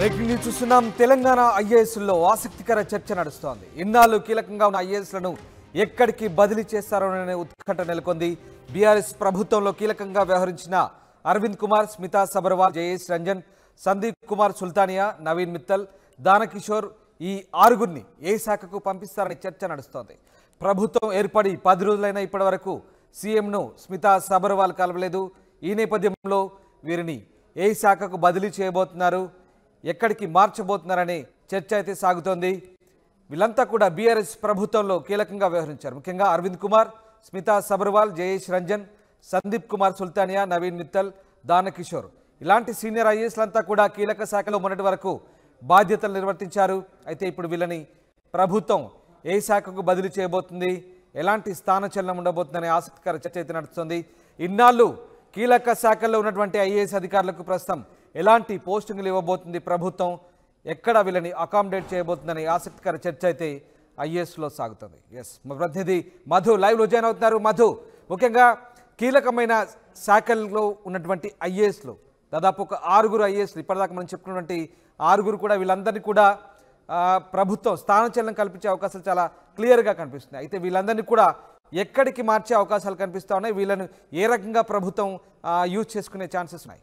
Breaking news చూస్తున్నాం తెలంగాణ ఐఏఎస్లో ఆసక్తికర చర్చ నడుస్తోంది ఇన్నాళ్ళు కీలకంగా ఉన్న ఐఏఎస్లను ఎక్కడికి బదిలీ చేస్తారోననే ఉత్కంఠ నెలకొంది బీఆర్ఎస్ ప్రభుత్వంలో కీలకంగా వ్యవహరించిన అరవింద్ కుమార్ స్మితా సబర్వాల్ జయేష్ రంజన్ సందీప్ కుమార్ సుల్తానియా నవీన్ మిత్తల్ దానకిషోర్ ఈ ఆరుగురిని ఏ శాఖకు పంపిస్తారనే చర్చ నడుస్తోంది ప్రభుత్వం ఏర్పడి పది రోజులైన ఇప్పటి వరకు సీఎంను స్మితా సబర్వాల్ కలవలేదు ఈ నేపథ్యంలో వీరిని ఏ శాఖకు బదిలీ చేయబోతున్నారు ఎక్కడికి మార్చబోతున్నారనే చర్చ అయితే సాగుతోంది వీళ్ళంతా కూడా బీఆర్ఎస్ ప్రభుత్వంలో కీలకంగా వ్యవహరించారు ముఖ్యంగా అరవింద్ కుమార్ స్మితా సబర్వాల్ జయేష్ రంజన్ సందీప్ కుమార్ సుల్తానియా నవీన్ మిత్తల్ దానకిషోర్ ఇలాంటి సీనియర్ ఐఏఎస్లంతా కూడా కీలక శాఖలో మొన్నటి వరకు బాధ్యతలు నిర్వర్తించారు అయితే ఇప్పుడు వీళ్ళని ప్రభుత్వం ఏ శాఖకు బదిలీ చేయబోతుంది ఎలాంటి స్థానచలనం ఉండబోతుందనే ఆసక్తికర చర్చ అయితే నడుస్తుంది ఇన్నాళ్ళు కీలక శాఖల్లో ఉన్నటువంటి ఐఏఎస్ అధికారులకు ప్రస్తుతం ఎలాంటి పోస్టింగ్లు ఇవ్వబోతుంది ప్రభుత్వం ఎక్కడ వీళ్ళని అకామిడేట్ చేయబోతుందనే ఆసక్తికర చర్చ అయితే ఐఏఎస్లో సాగుతుంది ఎస్ మా ప్రతినిధి మధు లైవ్లో జాయిన్ అవుతున్నారు మధు ముఖ్యంగా కీలకమైన శాఖల్లో ఉన్నటువంటి ఐఏఎస్లు దాదాపు ఒక ఆరుగురు ఐఏఎస్లు ఇప్పటిదాకా మనం చెప్పుకున్నటువంటి ఆరుగురు కూడా వీళ్ళందరినీ కూడా ఆ, ప్రభుత్వం స్థానచలనం కల్పించే అవకాశాలు చాలా క్లియర్గా కనిపిస్తున్నాయి అయితే వీళ్ళందరినీ కూడా ఎక్కడికి మార్చే అవకాశాలు కనిపిస్తూ ఉన్నాయి వీళ్ళను ఏ రకంగా ప్రభుత్వం ఆ, యూజ్ చేసుకునే ఛాన్సెస్ ఉన్నాయి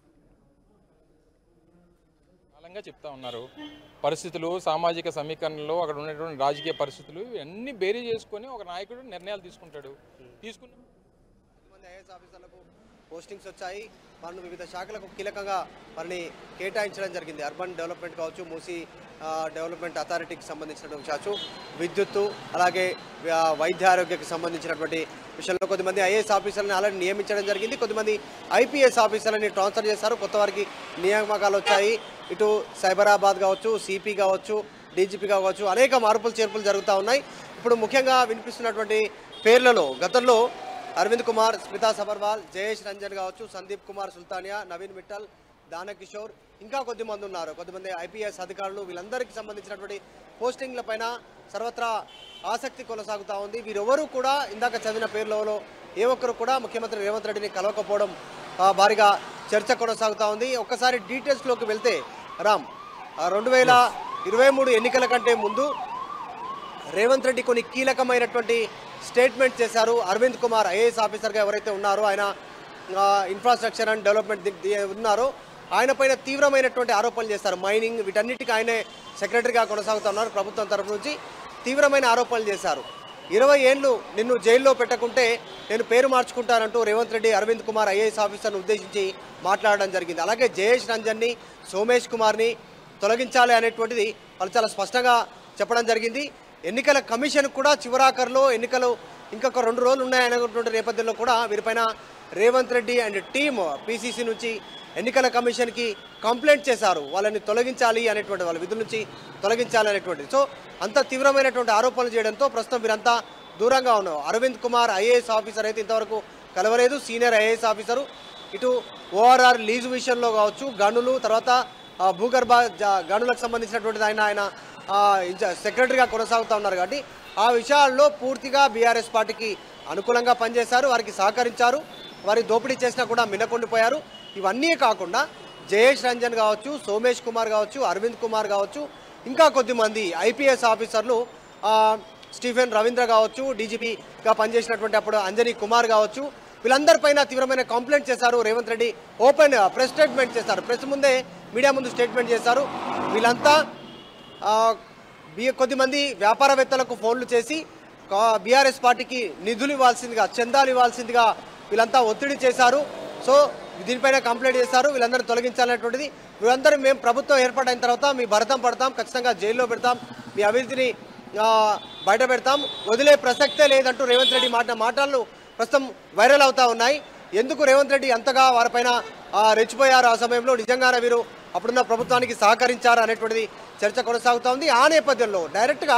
కాలంగా చెప్తా ఉన్నారు పరిస్థితులు సామాజిక సమీకరణలో అక్కడ ఉన్నటువంటి రాజకీయ పరిస్థితులు ఇవన్నీ బేరీ చేసుకొని ఒక నాయకుడు నిర్ణయాలు తీసుకుంటాడు తీసుకున్న మంది ఐఏఎస్ ఆఫీసర్లకు పోస్టింగ్స్ వచ్చాయి వారిని వివిధ శాఖలకు కీలకంగా వారిని కేటాయించడం జరిగింది అర్బన్ డెవలప్మెంట్ కావచ్చు మూసీ ఆ, డెవలప్మెంట్ అథారిటీకి సంబంధించినటువంటి కావచ్చు విద్యుత్తు అలాగే ఆ, వైద్య ఆరోగ్యకి సంబంధించినటువంటి విషయంలో కొద్దిమంది ఐఏఎస్ ఆఫీసర్లను ఆల్రెడీ నియమించడం జరిగింది కొద్దిమంది ఐపీఎస్ ఆఫీసర్లని ట్రాన్స్ఫర్ చేశారు కొత్త వారికి నియామకాలు వచ్చాయి ఇటు సైబరాబాద్ కావచ్చు సిపి కావచ్చు డీజీపీ కావచ్చు అనేక మార్పులు చేర్పులు జరుగుతూ ఉన్నాయి ఇప్పుడు ముఖ్యంగా వినిపిస్తున్నటువంటి పేర్లలో గతంలో అరవింద్ కుమార్ స్మితా సబర్వాల్ జయేష్ రంజన్ కావచ్చు సందీప్ కుమార్ సుల్తానియా నవీన్ మిట్టల్ దానకిషోర్ ఇంకా కొద్దిమంది ఉన్నారు కొద్దిమంది ఐపీఎస్ అధికారులు వీళ్ళందరికీ సంబంధించినటువంటి పోస్టింగ్ల పైన సర్వత్రా ఆసక్తి కొనసాగుతూ ఉంది వీరెవరూ కూడా ఇందాక చదివిన పేర్లలో ఏ ఒక్కరు కూడా ముఖ్యమంత్రి రేవంత్ రెడ్డిని కలవకపోవడం ఆ, భారీగా చర్చ కొనసాగుతూ ఉంది ఒక్కసారి డీటెయిల్స్లోకి వెళ్తే రామ్ రెండు వేల ఇరవై మూడు ఎన్నికల కంటే ముందు రేవంత్ రెడ్డి కొన్ని కీలకమైనటువంటి స్టేట్మెంట్ చేశారు అరవింద్ కుమార్ ఐఏఎస్ ఆఫీసర్గా ఎవరైతే ఉన్నారో ఆయన ఆ, infrastructure and development the- the- ఉన్నారో ఆయన పైన తీవ్రమైనటువంటి ఆరోపణలు చేస్తారు మైనింగ్ వీటన్నిటికీ ఆయనే సెక్రటరీగా కొనసాగుతున్నారు ప్రభుత్వం తరపు నుంచి తీవ్రమైన ఆరోపణలు చేశారు ఇరవై ఏళ్ళు నిన్ను జైల్లో పెట్టకుంటే నేను పేరు మార్చుకుంటానంటూ రేవంత్ రెడ్డి అరవింద్ కుమార్ ఐఏఎస్ ఆఫీసర్ను ఉద్దేశించి మాట్లాడడం జరిగింది అలాగే జయేష్ రంజన్ని సోమేష్ కుమార్ని తొలగించాలి అనేటువంటిది వాళ్ళు చాలా స్పష్టంగా చెప్పడం జరిగింది ఎన్నికల కమిషన్ కూడా చివరాఖరులో ఎన్నికలు ఇంకొక రెండు రోజులు ఉన్నాయనేటువంటి నేపథ్యంలో కూడా వీరిపైన Revanth Reddy and team PCC నుంచి ఎన్నికల కమిషన్కి కంప్లైంట్ చేశారు వాళ్ళని తొలగించాలి అనేటువంటి వాళ్ళ విధుల నుంచి తొలగించాలి అనేటువంటిది సో అంత తీవ్రమైనటువంటి ఆరోపణలు చేయడంతో ప్రస్తుతం వీరంతా దూరంగా ఉన్నారు అరవింద్ కుమార్ ఐఏఎస్ ఆఫీసర్ అయితే ఇంతవరకు కలవలేదు సీనియర్ ఐఏఎస్ ఆఫీసరు ఇటు ఓఆర్ఆర్ లీజు విషయంలో కావచ్చు గనులు తర్వాత ఆ, భూగర్భ జ- గనులకు సంబంధించినటువంటిది ఆయన ఆయన ఆ, ఇన్ఛా- సెక్రటరీగా కొనసాగుతూ ఉన్నారు కాబట్టి ఆ విషయాల్లో పూర్తిగా బీఆర్ఎస్ పార్టీకి అనుకూలంగా పనిచేశారు వారికి సహకరించారు వారి దోపిడీ చేసినా కూడా మినకొండిపోయారు ఇవన్నీ కాకుండా జయేష్ రంజన్ కావచ్చు సోమేష్ కుమార్ కావచ్చు అరవింద్ కుమార్ కావచ్చు ఇంకా కొద్దిమంది ఐపీఎస్ ఆఫీసర్లు ఆ, స్టీఫెన్ రవీంద్ర కావచ్చు డీజీపీగా పనిచేసినటువంటి అప్పుడు అంజనీ కుమార్ కావచ్చు వీళ్ళందరిపైన తీవ్రమైన కంప్లైంట్ చేశారు Revanth Reddy open press statement చేశారు ప్రెస్ ముందే మీడియా ముందు స్టేట్మెంట్ చేశారు వీళ్ళంతా ఆ, బి కొద్దిమంది వ్యాపారవేత్తలకు ఫోన్లు చేసి బీఆర్ఎస్ పార్టీకి నిధులు ఇవ్వాల్సిందిగా చందాలు ఇవ్వాల్సిందిగా వీళ్ళంతా ఒత్తిడి చేశారు సో దీనిపైన కంప్లైంట్ చేశారు వీళ్ళందరినీ తొలగించాలనేటువంటిది వీళ్ళందరూ మేము ప్రభుత్వం ఏర్పాటైన తర్వాత మీ భరతం పడతాం ఖచ్చితంగా జైల్లో పెడతాం మీ అవినీతిని ఆ, బయట పెడతాం వదిలే ప్రసక్తే లేదంటూ రేవంత్ రెడ్డి మాట మాటలు ప్రస్తుతం వైరల్ అవుతా ఉన్నాయి ఎందుకు రేవంత్ రెడ్డి అంతగా వారిపైన ఆ, రెచ్చిపోయారు ఆ సమయంలో నిజంగానే వీరు అప్పుడున్న ప్రభుత్వానికి సహకరించారు అనేటువంటిది చర్చ కొనసాగుతూ ఉంది ఆ నేపథ్యంలో డైరెక్ట్గా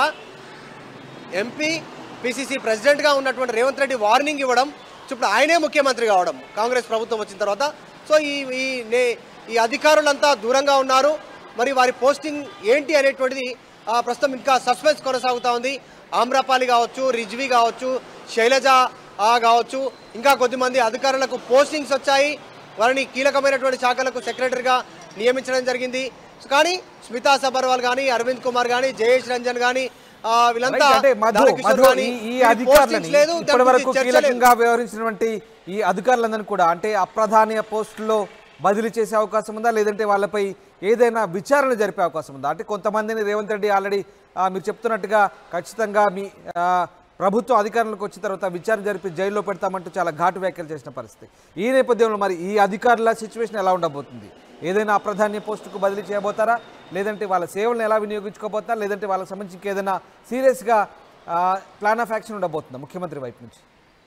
ఎంపీ పిసిసి ప్రెసిడెంట్గా ఉన్నటువంటి రేవంత్ రెడ్డి వార్నింగ్ ఇవ్వడం సో ఇప్పుడు ఆయనే ముఖ్యమంత్రి కావడం కాంగ్రెస్ ప్రభుత్వం వచ్చిన తర్వాత సో ఈ ఈ నే ఈ అధికారులంతా దూరంగా ఉన్నారు మరి వారి పోస్టింగ్ ఏంటి అనేటువంటిది ఆ, ప్రస్తుతం ఇంకా సస్పెన్స్ కొనసాగుతూ ఉంది ఆమ్రపాలి కావచ్చు రిజ్వి కావచ్చు శైలజ ఆ, కావచ్చు ఇంకా కొద్దిమంది అధికారులకు పోస్టింగ్స్ వచ్చాయి వారిని కీలకమైనటువంటి శాఖలకు సెక్రటరీగా నియమించడం జరిగింది కానీ స్మితా సబర్వాల్ కానీ అరవింద్ కుమార్ కానీ జయేష్ రంజన్ కానీ ఆ, వీళ్ళంతా రైట్, అంటే మధు దానకిషోర్ మధు కానీ ఈ- ఈ వీళ్ళ అధికారులని postings లేదు, దాని ఇప్పటి వరకు గురించి చర్చ లేదు. కీలకంగా వ్యవహరించినటువంటి ఈ అధికారులందరినీ కూడా అంటే అప్రధాన పోస్టుల్లో బదిలీ చేసే అవకాశం ఉందా లేదంటే వాళ్ళపై ఏదైనా విచారణ జరిపే అవకాశం ఉందా అంటే కొంతమందిని రేవంత్ రెడ్డి ఆల్రెడీ మీరు చెప్తున్నట్టుగా ఖచ్చితంగా మీ ఆ, ప్రభుత్వం అధికారంలోకి వచ్చిన తర్వాత విచారణ జరిపి జైల్లో పెడతామంటూ చాలా ఘాటు వ్యాఖ్యలు చేసిన పరిస్థితి ఈ నేపథ్యంలో మరి ఈ అధికారుల సిచ్యువేషన్ ఎలా ఉండబోతుంది ఏదైనా అప్రధాన్య పోస్టుకు బదిలీ చేయబోతారా లేదంటే వాళ్ళ సేవలను ఎలా వినియోగించుకోబోతారా లేదంటే వాళ్ళకి సంబంధించి ఇంకేదైనా సీరియస్గా ప్లాన్ ఆఫ్ యాక్షన్ ఉండబోతుందా ముఖ్యమంత్రి వైపు నుంచి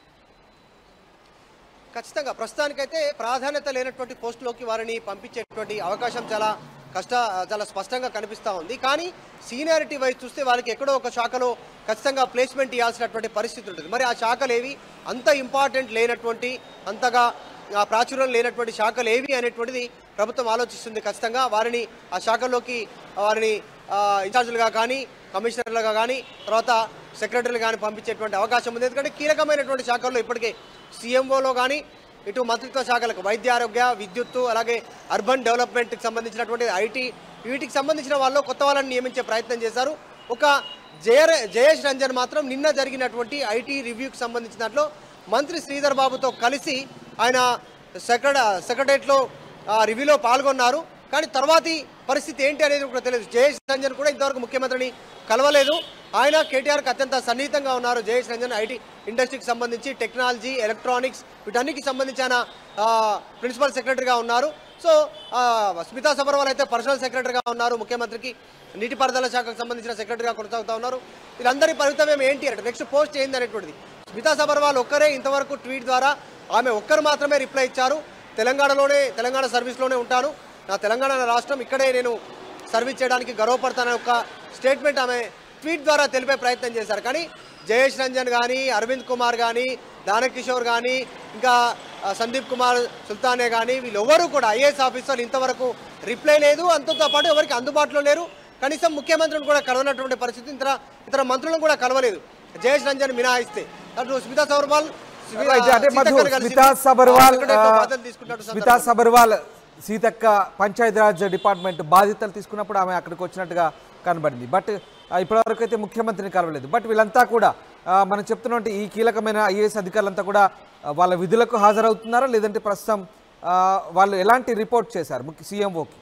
ఖచ్చితంగా ప్రస్తుతానికైతే ప్రాధాన్యత లేనటువంటి పోస్టులోకి వారిని పంపించేటువంటి అవకాశం చాలా కష్ట చాలా స్పష్టంగా కనిపిస్తూ ఉంది కానీ సీనియారిటీ వైపు చూస్తే వాళ్ళకి ఎక్కడో ఒక శాఖలో ఖచ్చితంగా ప్లేస్మెంట్ ఇవ్వాల్సినటువంటి పరిస్థితి ఉంటుంది మరి ఆ శాఖలు ఏవి అంత ఇంపార్టెంట్ లేనటువంటి అంతగా ఆ ప్రాచుర్యం లేనటువంటి శాఖలు ఏవి అనేటువంటిది ప్రభుత్వం ఆలోచిస్తుంది ఖచ్చితంగా వారిని ఆ శాఖల్లోకి వారిని ఆ, ఇన్ఛార్జీలుగా కానీ కమిషనర్లుగా కానీ తర్వాత సెక్రటరీలు కానీ పంపించేటువంటి అవకాశం ఉంది ఎందుకంటే కీలకమైనటువంటి శాఖల్లో ఇప్పటికే సీఎంఓలో కానీ ఇటు మంత్రిత్వ శాఖలకు వైద్య ఆరోగ్య విద్యుత్తు అలాగే అర్బన్ డెవలప్మెంట్కి సంబంధించినటువంటి ఐటీ వీటికి సంబంధించిన వాళ్ళు కొత్త వాళ్ళని నియమించే ప్రయత్నం చేశారు ఒక జయ జయేష్ రంజన్ మాత్రం నిన్న జరిగినటువంటి ఐటీ రివ్యూకి సంబంధించిన దాంట్లో మంత్రి శ్రీధర్ బాబుతో కలిసి ఆయన సెక్రట సెక్రటరియట్లో ఆ, రివ్యూలో పాల్గొన్నారు కానీ తర్వాతి పరిస్థితి ఏంటి అనేది కూడా తెలియదు జయేష్ రంజన్ కూడా ఇంతవరకు ముఖ్యమంత్రిని కలవలేదు ఆయన కేటీఆర్కి అత్యంత సన్నిహితంగా ఉన్నారు జయేష్ రంజన్ ఐటీ ఇండస్ట్రీకి సంబంధించి టెక్నాలజీ ఎలక్ట్రానిక్స్ వీటన్నిటికి సంబంధించి ఆయన ఆ, ప్రిన్సిపల్ సెక్రటరీగా ఉన్నారు సో ఆ, స్మితా సబర్వాల్ అయితే పర్సనల్ సెక్రటరీగా ఉన్నారు ముఖ్యమంత్రికి నీటిపారుదల శాఖకు సంబంధించిన సెక్రటరీగా కొనసాగుతూ ఉన్నారు వీళ్ళందరి ఫలితం ఏంటి అంటే నెక్స్ట్ పోస్ట్ ఏంది అనేటువంటిది స్మితా సబర్వాల్ ఒక్కరే ఇంతవరకు ట్వీట్ ద్వారా ఆమె ఒక్కరు మాత్రమే రిప్లై ఇచ్చారు తెలంగాణలోనే తెలంగాణ సర్వీస్లోనే ఉంటాను నా తెలంగాణ నా రాష్ట్రం ఇక్కడే నేను సర్వీస్ చేయడానికి గర్వపడతానని ఒక స్టేట్మెంట్ ఆమె ట్వీట్ ద్వారా తెలిపే ప్రయత్నం చేశారు కానీ జయేష్ రంజన్ కానీ అరవింద్ కుమార్ కానీ దానకిషోర్ కానీ ఇంకా ఆ, సందీప్ కుమార్ సుల్తానే కానీ వీళ్ళెవరూ కూడా ఐఏఎస్ ఆఫీసర్లు ఇంతవరకు రిప్లై లేదు అంతతో పాటు ఎవరికి అందుబాటులో లేరు కనీసం ముఖ్యమంత్రిని కూడా కలవనటువంటి పరిస్థితి ఇతర ఇతర మంత్రులను కూడా కలవలేదు జయేష్ రంజన్ మినహాయిస్తే అటు స్మితా సబర్వాల్ స్మి- అయితే అంటే మధు సీతక్కని కలిసింది. స్మితా సబర్వాల్ సెక్రటరీతో ఆ, బాధ్యతలు తీసుకున్నట్టు స్మితా సబర్వాల్ సీతక్క పంచాయతీరాజ్ డిపార్ట్మెంట్ బాధ్యతలు తీసుకున్నప్పుడు ఆమె అక్కడికి వచ్చినట్టుగా కనబడింది బట్ ఆ, ఇప్పటివరకు అయితే ముఖ్యమంత్రిని కలవలేదు బట్ వీళ్ళంతా కూడా ఆ, మనం చెప్తున్నట్టు ఈ కీలకమైన ఐఏఎస్ అధికారులంతా కూడా ఆ, వాళ్ళ విధులకు హాజరవుతున్నారా లేదంటే ప్రస్తుతం ఆ, వాళ్ళు ఎలాంటి రిపోర్ట్ చేశారు ముఖ్య సీఎంఓకి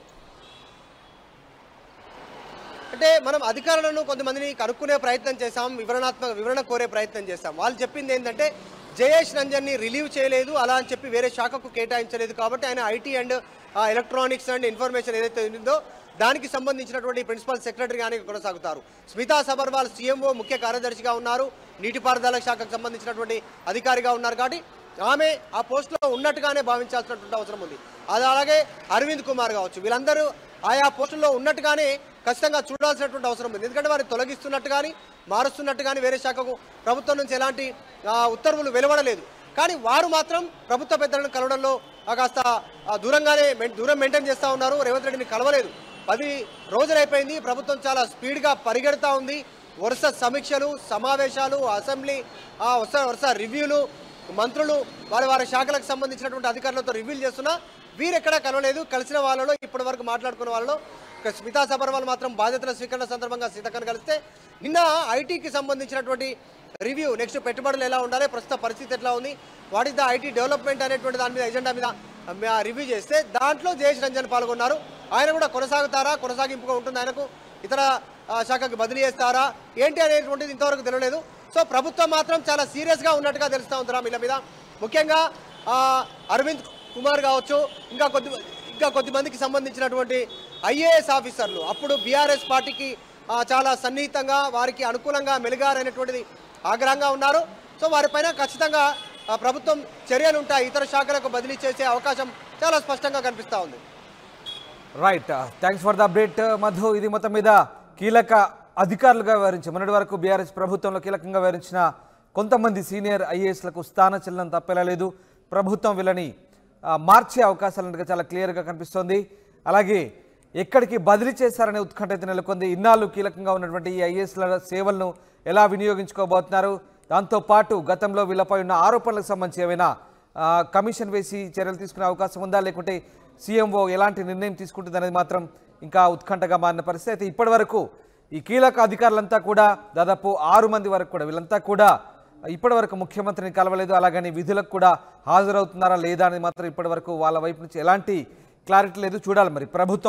అంటే మనం అధికారులను కొంతమందిని కనుక్కునే ప్రయత్నం చేశాం వివరణాత్మక వివరణ కోరే ప్రయత్నం చేశాం వాళ్ళు చెప్పింది ఏంటంటే జయేష్ రంజన్ని రిలీవ్ చేయలేదు అలా అని చెప్పి వేరే శాఖకు కేటాయించలేదు కాబట్టి ఆయన IT and electronics and information ఏదైతే ఉందో దానికి సంబంధించినటువంటి ప్రిన్సిపల్ సెక్రటరీ కానీ కొనసాగుతారు స్మితా సబర్వాల్ సీఎంఓ ముఖ్య కార్యదర్శిగా ఉన్నారు నీటిపారుదల శాఖకు సంబంధించినటువంటి అధికారిగా ఉన్నారు కాబట్టి ఆమె ఆ పోస్టులో ఉన్నట్టుగానే భావించాల్సినటువంటి అవసరం ఉంది అది అలాగే అరవింద్ కుమార్ కావచ్చు వీళ్ళందరూ ఆయా పోస్టుల్లో ఉన్నట్టుగానే ఖచ్చితంగా చూడాల్సినటువంటి అవసరం ఉంది ఎందుకంటే వారిని తొలగిస్తున్నట్టు కానీ మారుస్తున్నట్టు కానీ వేరే శాఖకు ప్రభుత్వం నుంచి ఎలాంటి ఆ, ఉత్తర్వులు వెలువడలేదు కానీ వారు మాత్రం ప్రభుత్వ పెద్దలను కలవడంలో ఆ, కాస్త ఆ, దూరంగానే మెయిన్- దూరం మెయింటైన్ చేస్తూ ఉన్నారు రేవంత్ రెడ్డిని కలవలేదు పది రోజులైపోయింది ప్రభుత్వం చాలా స్పీడ్గా పరిగెడతా ఉంది వరుస సమీక్షలు సమావేశాలు అసెంబ్లీ ఆ, వరుస వరుస రివ్యూలు మంత్రులు వారి వారి శాఖలకు సంబంధించినటువంటి అధికారులతో రివ్యూలు చేస్తున్నా వీరెక్కడా కలవలేదు కలిసిన వాళ్ళలో ఇప్పటి వరకు మాట్లాడుకున్న వాళ్ళలో ఒక స్మితా సబర్వాల్ మాత్రం బాధ్యతల స్వీకరణ సందర్భంగా సీతక్కను కలిస్తే నిన్న ఐటీకి సంబంధించినటువంటి రివ్యూ నెక్స్ట్ పెట్టుబడులు ఎలా ఉండాలి ప్రస్తుత పరిస్థితి ఎట్లా ఉంది what is the IT development అనేటువంటి దాని మీద ఎజెండా మీద రివ్యూ చేస్తే దాంట్లో జయేష్ రంజన్ పాల్గొన్నారు ఆయన కూడా కొనసాగుతారా కొనసాగింపుగా ఉంటుంది ఆయనకు ఇతర ఆ, శాఖకు బదిలీ చేస్తారా ఏంటి అనేటువంటిది ఇంతవరకు తెలియలేదు సో ప్రభుత్వం మాత్రం చాలా సీరియస్గా ఉన్నట్టుగా తెలుస్తూ ఉందిరా వీళ్ళ మీద ముఖ్యంగా ఆ, అరవింద్ కుమార్ కావచ్చు ఇంకా కొద్ది ఇంకా కొద్దిమందికి సంబంధించినటువంటి ఐఏఎస్ ఆఫీసర్లు అప్పుడు బీఆర్ఎస్ పార్టీకి ఆ, చాలా సన్నిహితంగా వారికి అనుకూలంగా మెలిగారనేటువంటిది ఆగ్రహంగా ఉన్నారు సో వారిపైన ఖచ్చితంగా ఆ, ప్రభుత్వం చర్యలు ఉంటాయి ఇతర శాఖలకు బదిలీ చేసే అవకాశం చాలా స్పష్టంగా కనిపిస్తూ ఉంది right thanks for the update Madhu ఇది మొత్తం మీద కీలక అధికారులుగా వ్యవహరించి మొన్నటి వరకు బీఆర్ఎస్ ప్రభుత్వంలో కీలకంగా వ్యవహరించిన కొంతమంది సీనియర్ ఐఏఎస్లకు స్థాన చెల్లడం తప్పేలా లేదు ప్రభుత్వం వీళ్ళని ఆ, మార్చే అవకాశాలు ఉన్నట్టుగా చాలా క్లియర్గా కనిపిస్తోంది అలాగే ఎక్కడికి బదిలీ చేశారనే ఉత్కంఠ అయితే నెలకొంది ఇన్నాళ్ళు కీలకంగా ఉన్నటువంటి ఈ ఐఏఎస్ల సేవలను ఎలా వినియోగించుకోబోతున్నారు దాంతోపాటు గతంలో వీళ్ళపై ఉన్న ఆరోపణలకు సంబంధించి ఏమైనా ఆ, కమిషన్ వేసి చర్యలు తీసుకునే అవకాశం ఉందా లేకుంటే సీఎంఓ ఎలాంటి నిర్ణయం తీసుకుంటుంది అనేది మాత్రం ఇంకా ఉత్కంఠగా మారిన పరిస్థితి అయితే ఇప్పటి వరకు ఈ కీలక అధికారులంతా కూడా దాదాపు ఆరు మంది వరకు కూడా వీళ్ళంతా కూడా ఇప్పటి వరకు ముఖ్యమంత్రిని కలవలేదు అలాగని విధులకు కూడా హాజరవుతున్నారా లేదా అని మాత్రం ఇప్పటి వరకు వాళ్ళ వైపు నుంచి ఎలాంటి క్లారిటీ లేదు చూడాలి మరి ప్రభుత్వం